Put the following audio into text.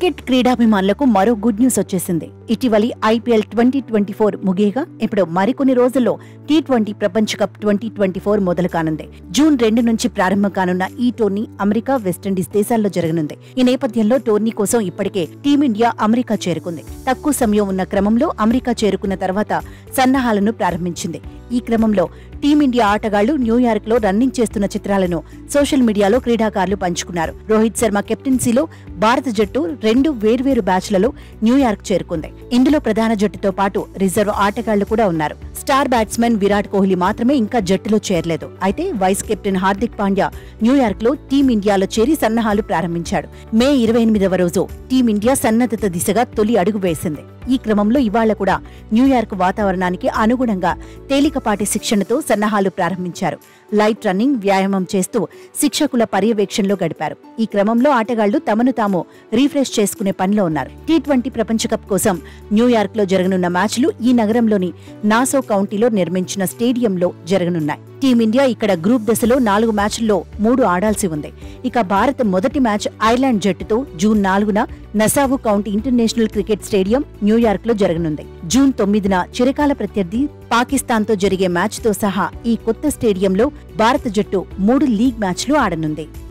cricket క్రీడాభిమానులకు మరో good news వచ్చేసింది ఇటీవలి ఐపీఎల్ ట్వంటీ ట్వంటీ ఫోర్ ముగియగా ఇప్పుడు మరికొన్ని రోజుల్లో టీ ట్వంటీ ప్రపంచ కప్ ట్వంటీ ట్వంటీ ఫోర్ మొదలు కానుంది జూన్ రెండు నుంచి ప్రారంభం కానున్న ఈ టోర్నీ అమెరికా వెస్టిండీస్ దేశాల్లో జరగనుంది ఈ నేపథ్యంలో టోర్నీ కోసం ఇప్పటికే టీమిండియా అమెరికా చేరుకుంది తక్కువ సమయం ఉన్న క్రమంలో అమెరికా చేరుకున్న తర్వాత సన్నాహాలను ప్రారంభించింది ఈ క్రమంలో టీమిండియా ఆటగాళ్లు న్యూయార్క్ లో రన్నింగ్ చేస్తున్న చిత్రాలను సోషల్ మీడియాలో క్రీడాకారులు పంచుకున్నారు రోహిత్ శర్మ కెప్టెన్సీలో భారత జట్టు రెండు వేర్వేరు బ్యాచ్లలో న్యూయార్క్ చేరుకుంది ఇందులో ప్రధాన జట్టుతో పాటు రిజర్వ్ ఆటగాళ్లు కూడా ఉన్నారు స్టార్ బ్యాట్స్మెన్ విరాట్ కోహ్లీ మాత్రమే ఇంకా జట్టులో చేరలేదు అయితే vice captain Hardik Pandya New York లో టీమిండియాలో చేరి సన్నాహాలు ప్రారంభించాడు మే ఇరవై ఎనిమిదవ రోజు టీమిండియా సన్నద్ధత దిశగా తొలి అడుగు వేసింది ఈ క్రమంలో ఇవాళ కూడా న్యూయార్క్ వాతావరణానికి అనుగుణంగా తేలికపాటి శిక్షణతో సన్నాహాలు ప్రారంభించారు లైట్ రన్నింగ్ వ్యాయామం చేస్తూ శిక్షకుల పర్యవేక్షణలో గడిపారు ఈ క్రమంలో ఆటగాళ్లు తమను తాము రీఫ్రెష్ చేసుకునే పనిలో ఉన్నారు టీ ట్వంటీ ప్రపంచ కప్ కోసం న్యూయార్క్ లో జరగనున్న మ్యాచ్లు ఈ నగరంలోని నాసో కౌంటీలో నిర్మించిన స్టేడియంలో జరగనున్నాయి టీమిండియా ఇక్కడ గ్రూప్ దశలో నాలుగు మ్యాచ్ల్లో మూడు ఆడాల్సి ఉంది ఇక భారత్ మొదటి మ్యాచ్ ఐర్లాండ్ జట్టుతో జూన్ నాలుగున Nassau County International Cricket Stadium New York లో జరగనుంది జూన్ తొమ్మిదిన చిరకాల ప్రత్యర్థి పాకిస్తాన్తో జరిగే మ్యాచ్తో సహా ఈ కొత్త స్టేడియంలో భారత జట్టు మూడు లీగ్ మ్యాచ్లు ఆడనుంది